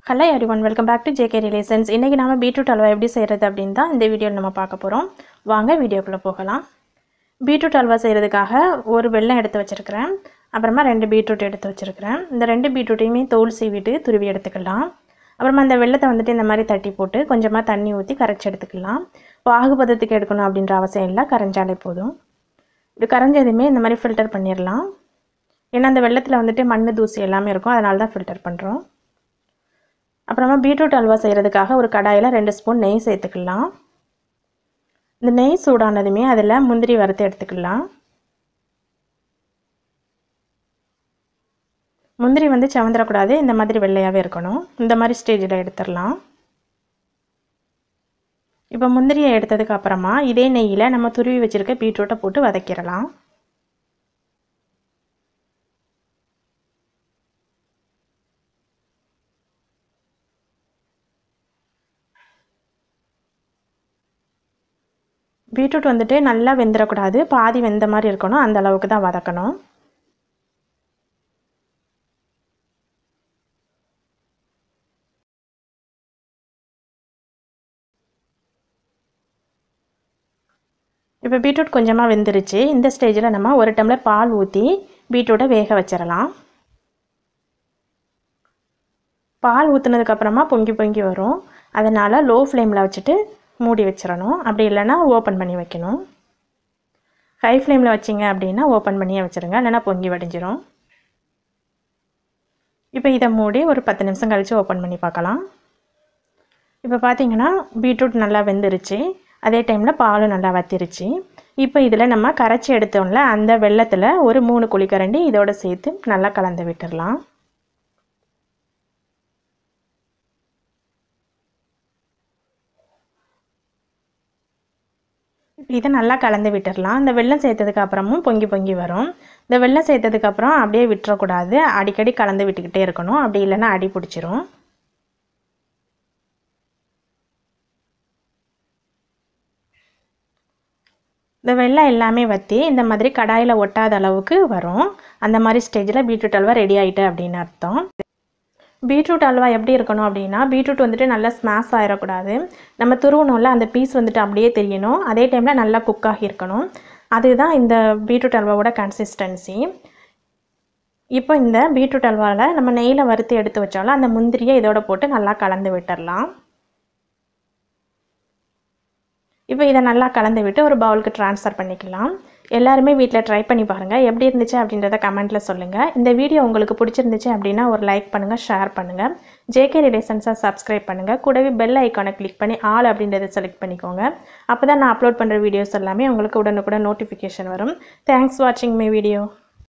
hello everyone welcome back to JK relations இன்றைக்கி நாம beetroot halwa எப்படி செய்கிறது அப்படின்னு தான் இந்த வீடியோவில் நம்ம பார்க்க போகிறோம் வாங்க வீடியோக்குள்ளே போகலாம் பீட்ரூட் அல்வா செய்கிறதுக்காக ஒரு வெல்லம் எடுத்து வச்சுருக்கிறேன் அப்புறமா ரெண்டு பீட்ரூட் எடுத்து வச்சுருக்கிறேன் இந்த ரெண்டு பீட்ரூட்டையுமே தோல் சீவிட்டு துருவி எடுத்துக்கலாம் அப்புறமா அந்த வெள்ளத்தை வந்துட்டு இந்த மாதிரி தட்டி போட்டு கொஞ்சமாக தண்ணி ஊற்றி கரைச்சி எடுத்துக்கலாம் பாகு பதத்துக்கு எடுக்கணும் அப்படின்ற அவசியம் இல்லை கரைஞ்சாலே போதும் இது கரைஞ்சதுமே இந்த மாதிரி ஃபில்டர் பண்ணிடலாம் ஏன்னா அந்த வெள்ளத்தில் வந்துட்டு மண் தூசி எல்லாமே இருக்கும் அதனால தான் ஃபில்டர் பண்ணுறோம் அப்புறமா பீட்ரூட் அல்வா செய்கிறதுக்காக ஒரு கடாயில் ரெண்டு ஸ்பூன் நெய் சேர்த்துக்கலாம் இந்த நெய் சூடானதுமே அதில் முந்திரி வறுத்து எடுத்துக்கலாம் முந்திரி வந்து செவந்துடக்கூடாது இந்த மாதிரி வெள்ளையாகவே இருக்கணும் இந்த மாதிரி ஸ்டேஜில் எடுத்துடலாம் இப்போ முந்திரியை எடுத்ததுக்கு அப்புறமா இதே நெய்யில் நம்ம துருவி வச்சுருக்க பீட்ரூட்டை போட்டு வதக்கிடலாம் பீட்ரூட் வந்துட்டு நல்லா வெந்துடக்கூடாது பாதி வெந்த மாதிரி இருக்கணும் அந்த அளவுக்கு தான் வதக்கணும் இப்போ பீட்ரூட் கொஞ்சமாக வெந்துருச்சு இந்த ஸ்டேஜில் நம்ம ஒரு டம்ளர் பால் ஊற்றி பீட்ரூட்டை வேக வச்சிடலாம் பால் ஊற்றுனதுக்கப்புறமா பொங்கி பொங்கி வரும் அதனால் லோ ஃப்ளேமில் வச்சுட்டு மூடி வச்சிடணும் அப்படி இல்லைன்னா ஓப்பன் பண்ணி வைக்கணும் ஹை ஃப்ளேமில் வச்சிங்க அப்படின்னா ஓப்பன் பண்ணியே வச்சுருங்க இல்லைன்னா பொங்கி வடிஞ்சிரும் இப்போ இதை மூடி ஒரு பத்து நிமிஷம் கழித்து ஓப்பன் பண்ணி பார்க்கலாம் இப்போ பார்த்தீங்கன்னா பீட்ரூட் நல்லா வெந்துருச்சு அதே டைமில் பாலும் நல்லா வத்திருச்சு இப்போ இதில் நம்ம கரைச்சி எடுத்தோம்ல அந்த வெள்ளத்தில் ஒரு மூணு குழிக்கரண்டி இதோட சேர்த்து நல்லா கலந்து விட்டுடலாம் இதை நல்லா கலந்து விட்டுடலாம் இந்த வெள்ளம் சேர்த்ததுக்கு அப்புறமும் பொங்கி பொங்கி வரும் இந்த வெள்ளம் சேர்த்ததுக்கு அப்புறம் அப்படியே விட்டுறக்கூடாது அடிக்கடி கலந்து விட்டுக்கிட்டே இருக்கணும் அப்படி இல்லைன்னா அடி பிடிச்சிரும் இந்த வெள்ளம் எல்லாமே வற்றி இந்த மாதிரி கடாயில் ஒட்டாத அளவுக்கு வரும் அந்த மாதிரி ஸ்டேஜில் பீட்ரூட் அல்வா ரெடி ஆகிட்டு அப்படின்னு அர்த்தம் பீட்ரூட் அல்வா எப்படி இருக்கணும் அப்படின்னா பீட்ரூட் வந்துட்டு நல்லா ஸ்மாஷ் ஆகிடக்கூடாது நம்ம துருவணும்ல அந்த பீஸ் வந்துட்டு அப்படியே தெரியணும் அதே டைமில் நல்லா குக் ஆகியிருக்கணும் அதுதான் இந்த பீட்ரூட் அல்வாவோட கன்சிஸ்டன்சி இப்போ இந்த பீட்ரூட் அல்வாவில் நம்ம நெய்யில் வறுத்து எடுத்து வச்சாலும் அந்த முந்திரியை இதோட போட்டு நல்லா கலந்து விட்டுடலாம் இப்போ இதை நல்லா கலந்து விட்டு ஒரு பவுலுக்கு ட்ரான்ஸ்ஃபர் பண்ணிக்கலாம் எல்லாருமே வீட்டில் ட்ரை பண்ணி பாருங்கள் எப்படி இருந்துச்சு அப்படின்றத கமெண்ட்டில் சொல்லுங்கள் இந்த வீடியோ உங்களுக்கு பிடிச்சிருந்துச்சு அப்படின்னா ஒரு லைக் பண்ணுங்கள் ஷேர் பண்ணுங்கள் ஜேகே ரிலேஷன்ஸை சப்ஸ்கிரைப் பண்ணுங்கள் கூடவே பெல் ஐக்கானை கிளிக் பண்ணி ஆல் அப்படின்றத செலக்ட் பண்ணிக்கோங்க அப்போ தான் நான் அப்லோட் பண்ணுற வீடியோஸ் எல்லாமே உங்களுக்கு உடனுக்குடன் நோட்டிஃபிகேஷன் வரும் தேங்க்ஸ் வாட்சிங் மை வீடியோ